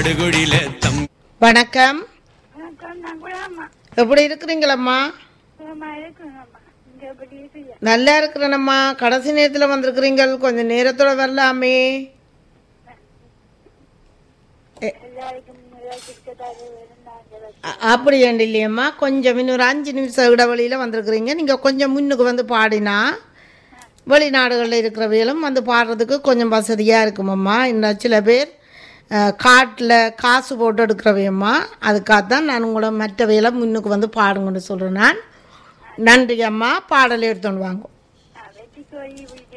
படுகுழில தம் வணக்கம் வணக்கம் நான் குழாமா எப்படி இருக்கிறீங்களம்மா குழாமா இருக்குங்கம்மா இங்க எப்படி இருக்கீங்க நல்லா இருக்கிறேனம்மா கடைசி நேரத்தில் வந்திருக்கிறீங்க கொஞ்சம் நேரத்தோட வரலாமே எல்லாருக்கும் கிட்டத்தட்ட இருந்தாங்க அ- அப்படி ஏண்டு இல்லையம்மா கொஞ்சம் இன்னொரு அஞ்சு நிமிஷம் இடைவெளியில் வந்திருக்கிறீங்க நீங்கள் கொஞ்சம் முன்னுக்கு வந்து பாடினா வெளிநாடுகளில் இருக்கிறவைகளும் வந்து பாடுறதுக்கு கொஞ்சம் வசதியாக இருக்குமம்மா இன்னும் சில பேர் காட்டில் காசு போட்டு எடுக்கிறவையம்மா அதுக்காக தான் நான் உங்களை மற்றவைகளை முன்னுக்கு வந்து பாடுங்கன்னு சொல்கிறேன் நான் நன்றி அம்மா பாடல் எடுத்துன்னு வாங்க வெட்டி கோழி